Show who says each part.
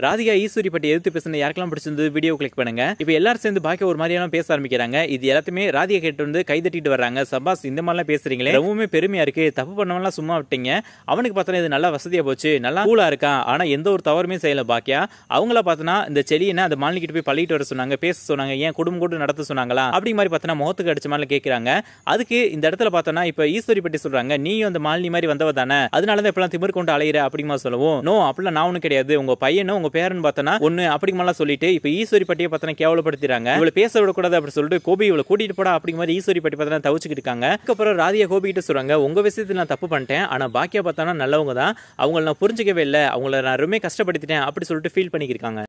Speaker 1: ராதிகா ஈஸ்வரி பட்டி எதிர்த்து பேசுன யாருக்கெல்லாம் பிடிச்சிருந்து வீடியோ கிளிக் பண்ணுங்க இப்போ எல்லாரும் சேர்ந்து பாக்கிய ஒரு மாதிரியான பேச ஆரம்பிக்கிறாங்க இது எல்லாத்தையுமே ராதிகா கேட்டு வந்து கை தட்டிட்டு வர்றாங்க சபாஸ் இந்த மாதிரிலாம் பேசுறீங்களே ரொம்பவுமே பெருமையா இருக்கு தப்பு பண்ணவெல்லாம் சும்மா விட்டீங்க அவனுக்கு பார்த்தா இது நல்லா வசதியா போச்சு நல்லா கூலா இருக்கான் ஆனா எந்த ஒரு தவறுமே செய்யல பாக்கியா அவங்கள பார்த்தனா இந்த செலியனை அந்த மாலினிக்கிட்ட போய் பள்ளிட்டு வர சொன்னாங்க பேச சொன்னாங்க ஏன் குடும்பம் கூட நடத்த சொன்னாங்களா அப்படி மாதிரி பார்த்தனா முகத்துக்கு அடிச்ச மாதிரி கேட்கறாங்க அதுக்கு இந்த இடத்துல பார்த்தோன்னா இப்ப ஈஸ்வரி பட்டி சொல்றாங்க நீயும் அந்த மாலினி மாதிரி வந்தவ தானே அதனாலதான் இப்பெல்லாம் திமிர் கொண்டு அலையிற அப்படிமா சொல்லவும் நோ அப்படிலாம் நான் ஒன்றும் கிடையாது உங்க பையனும் உங்க பேரன் பார்த்தனா ஒன்னு அப்படிங்கலாம் சொல்லிட்டு இப்ப ஈஸ்வரி பட்டியை பார்த்தனா கேவலப்படுத்துறாங்க இவளை பேச விடக்கூடாது அப்படி சொல்லிட்டு கோபி இவளை கூட்டிட்டு போடா அப்படிங்கிற மாதிரி ஈஸ்வரி பட்டி பார்த்தனா தவிச்சுக்கிட்டு இருக்காங்க அதுக்கப்புறம் ராதியா கோபி கிட்ட சொல்றாங்க உங்க விஷயத்துல நான் தப்பு பண்ணிட்டேன் ஆனா பாக்கியா பார்த்தனா நல்லவங்க தான் அவங்கள நான் புரிஞ்சுக்கவே இல்லை அவங்கள நான் ரொம்ப கஷ்டப்படுத்திட்டேன் அப்படி சொல்லிட்டு ஃபீல் பண்ணிக்கிருக்காங்க